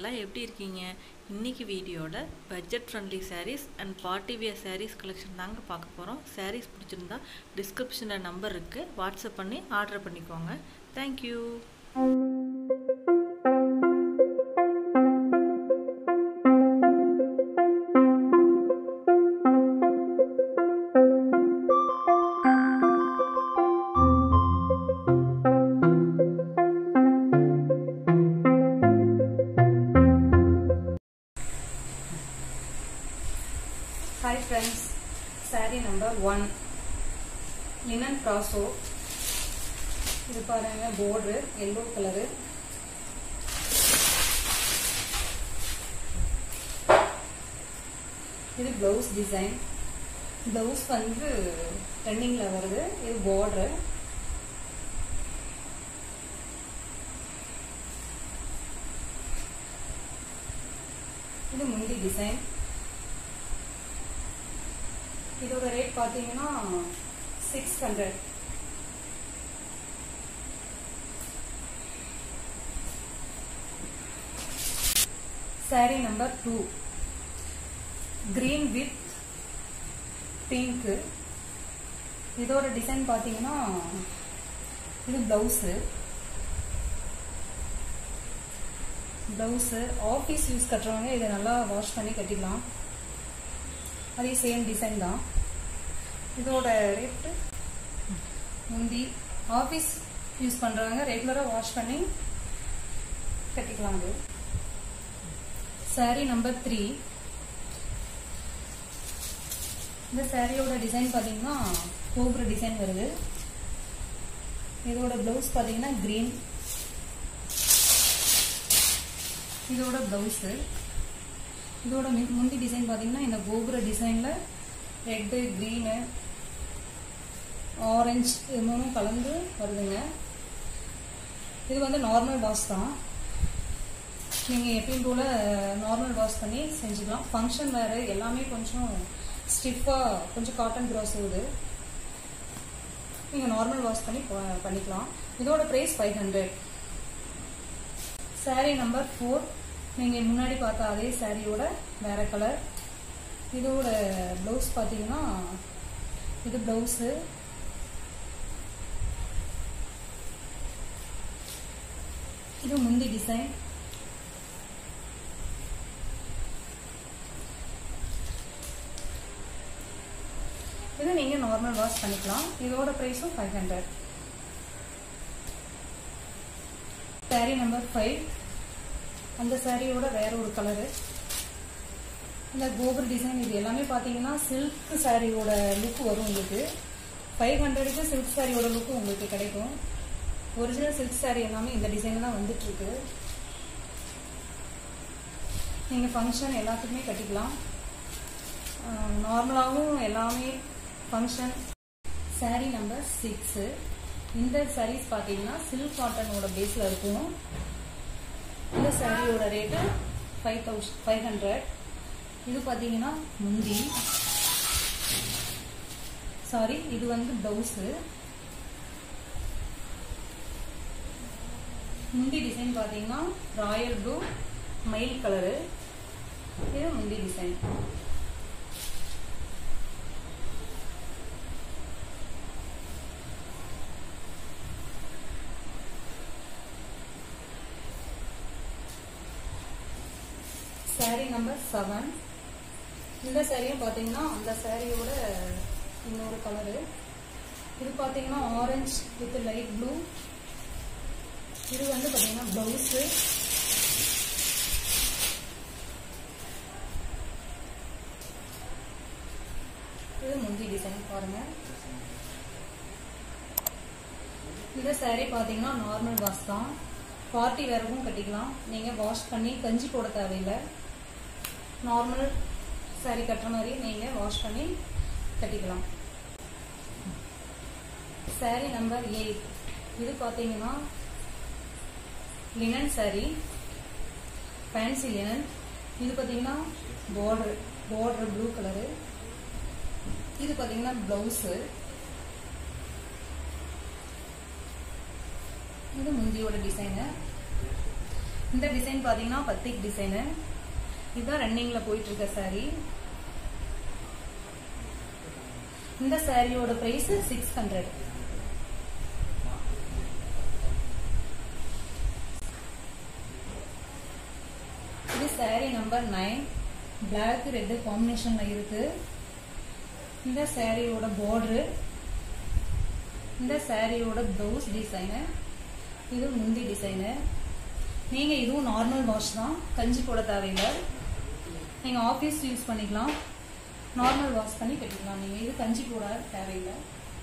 எல்லாம் எப்படி இருக்கீங்க இன்னைக்கு வீடியோட budget friendly sarees and party wear sarees collection தாங்க பார்க்க போகிறோம் sarees பிடிச்சிருந்தா டிஸ்கிரிப்ஷனில் நம்பர் இருக்குது வாட்ஸ்அப் பண்ணி ஆர்டர் பண்ணிக்கோங்க thank you hi friends saree number one linen ப்ராசோ இது பாருங்க போர்டு எல்லோ கலரு இது ப்ளவுஸ் டிசைன் ப்ளவுஸ் வந்து ரன்னிங்கில் வருது இது பார்டரு இது முந்தி டிசைன் இதோட ரேட் பார்த்தீங்கன்னா six hundred saree number two green with pink இதோட டிசைன் பார்த்தீங்கன்னா இது பிளவுஸு பிளவுஸு ஆஃபீஸ் யூஸ் கட்டுறவங்க இதை நல்லா வாஷ் பண்ணி கட்டிக்கலாம் அதே சேம் டிசைன் தான் இதோட ரேட்டு முந்தி ஆஃபீஸ் யூஸ் பண்ணுறவங்க ரெகுலராக வாஷ் பண்ணி கட்டிக்கலாம் அது சாரீ நம்பர் த்ரீ இந்த சாரியோட டிசைன் பார்த்தீங்கன்னா கோபுர டிசைன் வருது இதோட ப்ளவுஸ் பார்த்தீங்கன்னா க்ரீன் இதோட ப்ளவுஸு இதோட மி- முந்தி டிசைன் பார்த்தீங்கன்னா இந்த கோபுர டிசைனில் ரெட்டு க்ரீனு ஆரஞ்சு இது மூணும் கலந்து வருதுங்க இது வந்து நார்மல் வாஷ் தான் நீங்கள் எப்பயும் போல் நார்மல் வாஷ் பண்ணி செஞ்சுக்கலாம் ஃபங்க்ஷன் வேறு எல்லாமே கொஞ்சம் ஸ்டிஃபாக கொஞ்சம் காட்டன் க்ராஸ் வருது நீங்கள் நார்மல் வாஷ் பண்ணி ப- பண்ணிக்கலாம் இதோட price five hundred saree number four நீங்கள் முன்னாடி பார்த்த அதே சாரியோட வேற கலர் இதோட ப்ளவுஸ் பார்த்தீங்கன்னா இது ப்ளவுஸு இது முந்தி டிசைன் இது நீங்கள் நார்மல் வாஷ் பண்ணிக்கலாம் இதோட ப்ரைஸும் five hundred saree number five அந்த சாரியோட வேற ஒரு கலரு இந்த கோபுர டிசைன் இது எல்லாமே பார்த்தீங்கன்னா சில்க் சாரியோட லுக் வரும் உங்களுக்கு ஃபைவ் ஹண்ட்ரடுக்கு சில்க் சாரியோட லுக் உங்களுக்கு கிடைக்கும் ஒரிஜினல் சில்க் சாரி எல்லாமே இந்த டிசைன் தான் வந்துட்டு இருக்கு நீங்கள் ஃபங்க்ஷன் எல்லாத்துக்குமே கட்டிக்கலாம் நார்மலாகவும் எல்லாமே ஃபங்க்ஷன் சாரீ நம்பர் சிக்ஸு இந்த sarees பார்த்தீங்கன்னா சில்க் காட்டனோட பேஸில் இருக்கும் இந்த சாரியோட rate five thousand five hundred இது பார்த்தீங்கன்னா முந்தி சாரி இது வந்து ப்ளவுஸு முந்தி டிசைன் பார்த்தீங்கன்னா ராயல் ப்ளூ மயில் கலரு இது முந்தி டிசைன் சாரி நம்பர் செவன் இந்த சாரியும் பார்த்தீங்கன்னா அந்த சாரியோட இன்னொரு கலரு இது பார்த்தீங்கன்னா ஆரஞ்சு வித் லைட் ப்ளூ இது வந்து பார்த்தீங்கன்னா ப்ளவுஸு இது முந்தி டிசைன் பாருங்க இந்த saree பார்த்தீங்கன்னா நார்மல் வாஷ் தான் பார்ட்டி வேறவும் கட்டிக்கலாம் நீங்கள் வாஷ் பண்ணி கஞ்சி போட தேவையில்லை நார்மல் saree கட்டுற மாதிரி நீங்கள் வாஷ் பண்ணி கட்டிக்கலாம் saree நம்பர் எயிட் இது பார்த்தீங்கன்னா லினன் saree ஃபேன்சி லினன் இது பார்த்தீங்கன்னா பார்டர் பார்டர் ப்ளூ கலரு இது பார்த்தீங்கன்னா ப்ளவுஸு இது முந்தியோட டிசைனு இந்த டிசைன் பார்த்தீங்கன்னா பத்திக் டிசைனு இதுதான் ரன்னிங்கில் போயிட்டு இருக்க saree இந்த சாரியோட பிரைஸ் சிக்ஸ் ஹண்ட்ரட் இது saree number nine black red காம்பினேஷன்ல இருக்கு இந்த சாரியோட பார்டரு இந்த சாரியோட ப்ளவுஸ் டிசைனு இது முந்தி டிசைனு நீங்க இதுவும் நார்மல் வாஷ் தான் கஞ்சி போட தேவையில்லை நீங்க ஆஃபீஸ் யூஸ் பண்ணிக்கலாம் நார்மல் வாஷ் பண்ணி கட்டிக்கலாம் நீங்க இது கஞ்சி போட தேவையில்லை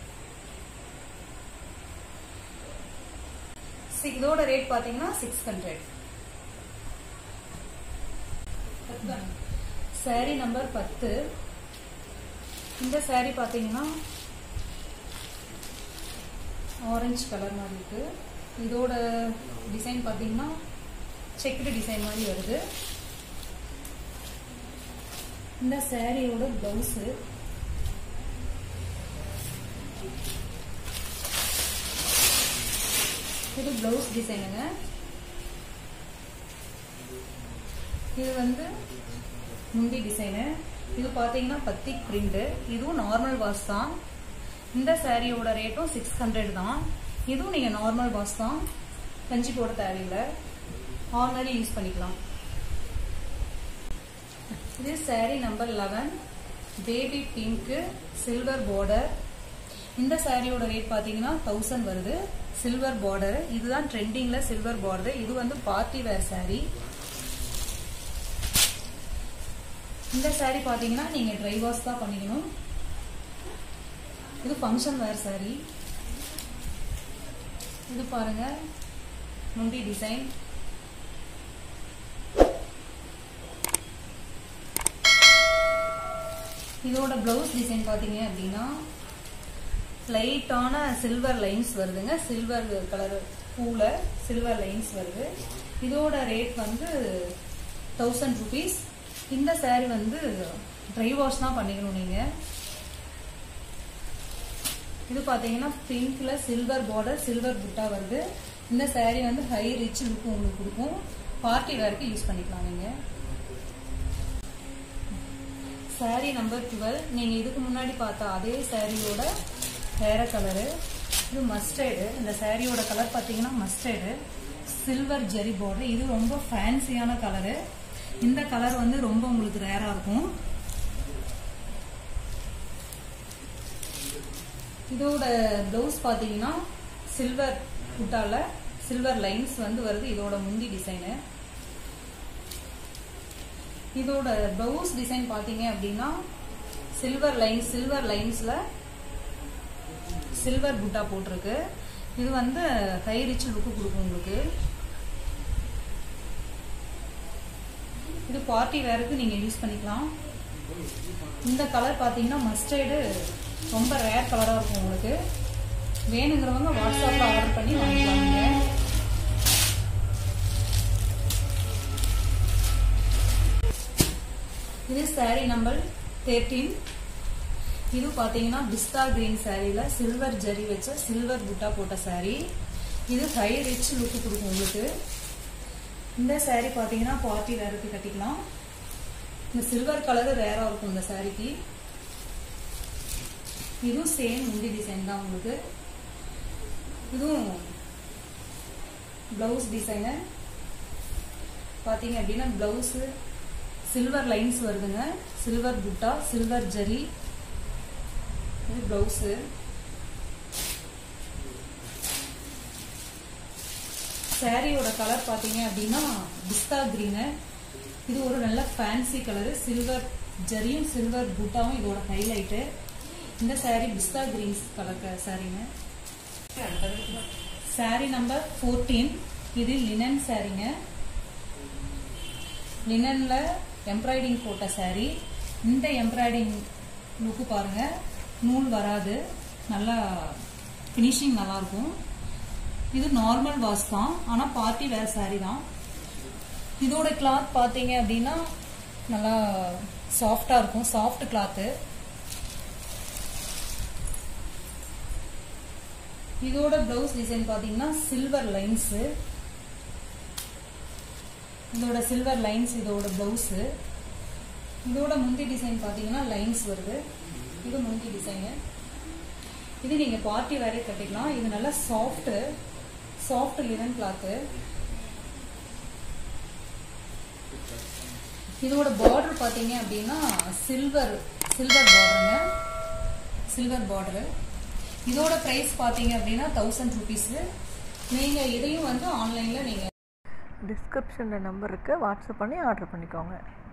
சி- இதோட ரேட் பாத்தீங்கன்னா சிக்ஸ் ஹண்ட்ரட் சாரி நம்பர் பத்து இந்த சாரி பாத்தீங்கன்னா ஆரஞ்சு கலர் மாதிரி இருக்கு இதோட டிசைன் பாத்தீங்கன்னா செக்குடு டிசைன் மாதிரி வருது இந்த சாரியோட பிளவுஸ் இது பிளவுஸ் டிசைனுங்க இது வந்து முந்தி டிசைனு இது பாத்தீங்கன்னா பத்திக் பிரிண்ட் இதுவும் நார்மல் வாஷ் தான் இந்த சாரியோட ரேட்டும் சிக்ஸ் ஹண்ட்ரட் தான் இதுவும் நீங்க நார்மல் வாஷ் தான் கஞ்சி போட தேவையில்லை ஆர்டினரி யூஸ் பண்ணிக்கலாம் இது saree number eleven baby pink silver border இந்த சாரியோட ரேட் பாத்தீங்கன்னா தௌசண்ட் வருது சில்வர் பார்டர் இதுதான் ட்ரெண்டிங்ல சில்வர் பார்டர் இது வந்து பார்ட்டி வேர் saree இந்த saree பாத்தீங்கன்னா நீங்க ட்ரை வாஷ் தான் பண்ணிக்கணும் இது ஃபங்க்ஷன் வேர் saree இது பாருங்க முந்தி டிசைன் இதோட பிளவுஸ் டிசைன் பாத்தீங்க அப்படின்னா லைட்டான சில்வர் லைன்ஸ் வருதுங்க சில்வர் கலர் பூல சில்வர் லைன்ஸ் வருது இதோட ரேட் வந்து தௌசண்ட் ருபீஸ் இந்த saree வந்து ட்ரை வாஷ் தான் பண்ணிக்கணும் நீங்க இது பாத்தீங்கன்னா பிங்க்ல சில்வர் பார்டர் சில்வர் புட்டா வருது இந்த saree வந்து ஹை ரிச் லுக் உங்களுக்கு கொடுக்கும் பார்ட்டி வேர்க்கு யூஸ் பண்ணிக்கலாம் நீங்க saree நம்பர் டுவெல் நீங்க இதுக்கு முன்னாடி பார்த்த அதே சாரியோட வேற கலரு இது மஸ்டர்டு இந்த சாரியோட கலர் பாத்தீங்கன்னா மஸ்டர்டு சில்வர் ஜெரி பார்டர் இது ரொம்ப ஃபேன்சியான கலரு இந்த கலர் வந்து ரொம்ப உங்களுக்கு ரேரா இருக்கும் இதோட பிளவுஸ் பாத்தீங்கன்னா சில்வர் புட்டால சில்வர் லைன்ஸ் வந்து வருது இதோட முந்தி டிசைனு இதோட பிளவுஸ் டிசைன் பாத்தீங்க அப்படின்னா சில்வர் லைன் சில்வர் லைன்ஸ்ல சில்வர் புட்டா போட்டிருக்கு இது வந்து கை ரிச் லுக்கு கொடுக்கும் உங்களுக்கு இது பார்ட்டி வேருக்கு நீங்க யூஸ் பண்ணிக்கலாம் இந்த கலர் பாத்தீங்கன்னா மஸ்டர்டு ரொம்ப ரேர் கலரா இருக்கும் உங்களுக்கு வேணுங்கிறவங்க வாட்ஸ்அப்ல ஆர்டர் பண்ணி வாங்கிக்கலாம் நீங்க இது saree நம்பர் தேர்ட்டீன் இது பாத்தீங்கன்னா பிஸ்தா கிரீன் சாரீல சில்வர் ஜரி வச்ச சில்வர் புட்டா போட்ட saree இது ஹை ரிச் லுக் கொடுக்கும் உங்களுக்கு இந்த saree பாத்தீங்கன்னா பார்ட்டி வேருக்கு கட்டிக்கலாம் இந்த சில்வர் கலர் ரேரா இருக்கும் இந்த சாரிக்கு இதுவும் சேம் முந்தி டிசைன் தான் உங்களுக்கு இதுவும் பிளவுஸ் டிசைனு பாத்தீங்க அப்படின்னா பிளவுஸ் சில்வர் லைன்ஸ் வருதுங்க சில்வர் புட்டா சில்வர் ஜரி இது பிளவுஸ் சாரியோட கலர் பாத்தீங்க அப்படின்னா பிஸ்தா கிரீனு இது ஒரு நல்ல ஃபேன்சி கலரு சில்வர் ஜரியும் சில்வர் புட்டாவும் இதோட ஹைலைட்டு இந்த saree பிஸ்தா கிரீன் கலர் சாரீங்க saree நம்பர் ஃபோர்டீன் இது லினன் சாரீங்க லினன்ல எம்ப்ராய்டிங் போட்ட saree இந்த எம்ப்ராய்டிங் லுக்கு பாருங்க நூல் வராது நல்லா ஃபினிஷிங் நல்லா இருக்கும் இது நார்மல் வாஷ் தான் ஆனா பார்ட்டி வேர் saree தான் இதோட கிளாத் பாத்தீங்க அப்படின்னா நல்லா சாஃப்டா இருக்கும் சாஃப்ட் கிளாத்து இதோட பிளவுஸ் டிசைன் பாத்தீங்கன்னா சில்வர் லைன்ஸ் இதோட சில்வர் லைன்ஸ் இதோட ப்ளவுஸு இதோட முந்தி டிசைன் பார்த்தீங்கன்னா லைன்ஸ் வருது இது முந்தி டிசைனு இது நீங்கள் பார்ட்டி வேறே கட்டிக்கலாம் இது நல்லா சாஃப்ட்டு சாஃப்ட் லினன் கிளாத்து இதோட பார்டர் பார்த்தீங்க அப்படின்னா சில்வர் சில்வர் பார்டருங்க சில்வர் பார்டரு இதோட ப்ரைஸ் பார்த்தீங்க அப்படின்னா தௌசண்ட் ருபீஸு நீங்கள் இதையும் வந்து ஆன்லைனில் நீங்கள் டிஸ்கிரிப்ஷனில் நம்பர் இருக்குது வாட்ஸ்அப் பண்ணி ஆர்டர் பண்ணிக்கோங்க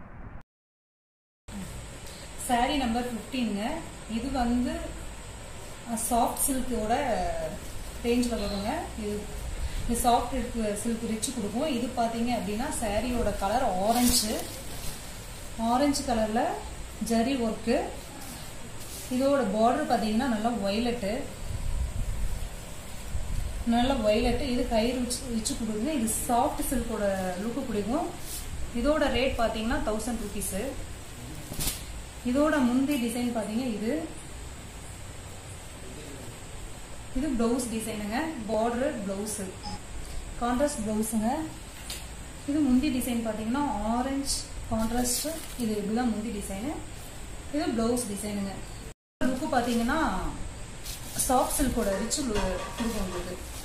சாரீ நம்பர் ஃபிஃப்டீனுங்க இது வந்து சாஃப்ட் சில்கோட ரேஞ்சில் வருங்க இது இது சாஃப்ட் சில்க் ரிச்சு கொடுக்கும் இது பார்த்தீங்க அப்படின்னா சாரியோட கலர் ஆரஞ்சு ஆரஞ்சு கலரில் ஜரி ஒர்க்கு இதோட பார்டர் பார்த்தீங்கன்னா நல்லா ஒய்லட்டு நல்ல ஒய்லட்டு இது கயிறு வச்சு வச்சு கொடுக்குங்க இது சாஃப்ட் சில்கோட லுக்கு பிடிக்கும் இதோட ரேட் பார்த்தீங்கன்னா தௌசண்ட் ருபீஸு இதோட முந்தி டிசைன் பார்த்தீங்க இது இது ப்ளவுஸ் டிசைனுங்க பார்டர் ப்ளவுஸு கான்ட்ராஸ்ட் ப்ளவுஸுங்க இது முந்தி டிசைன் பார்த்தீங்கன்னா ஆரஞ்சு கான்ட்ராஸ்ட் இது இதுதான் முந்தி டிசைனு இது ப்ளவுஸ் டிசைனுங்க லுக்கு பார்த்தீங்கன்னா சாஃப்ட் சில்கோட ரிச் கொடுக்கும் உங்களுக்கு